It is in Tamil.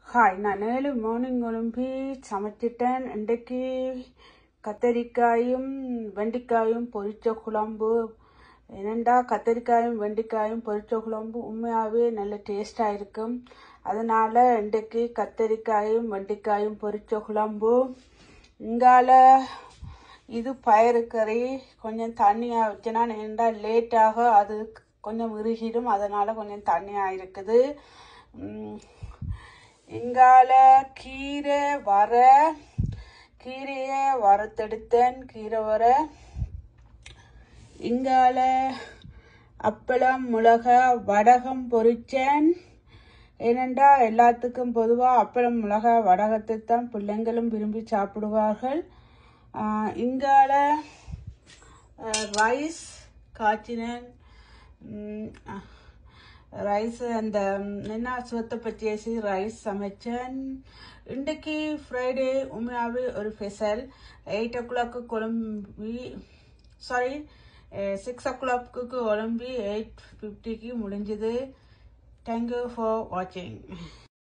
ஹாய் நான் ஏழு மார்னிங் எழும்பி சமைச்சிட்டேன் இன்றைக்கு கத்தரிக்காயும் வெண்டைக்காயும் பொரிச்ச குழம்பு என்னண்டா கத்தரிக்காயும் வெண்டைக்காயும் பொரிச்ச குழம்பு உண்மையாகவே நல்ல டேஸ்டாக இருக்கும் அதனால இன்றைக்கு கத்தரிக்காயும் வெண்டைக்காயும் பொரிச்ச குழம்பு இங்கால இது பயிறு கறி கொஞ்சம் தண்ணியாக வச்சுனா ஏன்டா லேட்டாக அது கொஞ்சம் இறுகிடும் அதனால் கொஞ்சம் தண்ணியாக இருக்குது உம், இங்கால கீரை வர கீரையை வறுத்தெடுத்தேன் கீரை வர இங்கால அப்பளம் மிளகா வடகம் பொரிச்சேன் ஏனென்றா எல்லாத்துக்கும் பொதுவாக அப்பளம் மிளகா வடகத்தை தான் பிள்ளைங்களும் விரும்பி சாப்பிடுவார்கள் ஆஹ் இங்கால ரைஸ் காய்ச்சினேன் உம், அஹ், ரைஸ் அந்த ம், என்ன சுவத்தை பச்சேசி ரைஸ் சமைச்சேன் இன்றைக்கு ஃப்ரைடே உண்மையாகவே ஒரு ஸ்பெஷல் எயிட் ஓ கிளாக்கு குழம்பி சாரி சிக்ஸ் ஓ கிளாக்கு குழம்பி எயிட் ஃபிஃப்டிக்கு முடிஞ்சுது தேங்க்யூ ஃபார் வாட்சிங்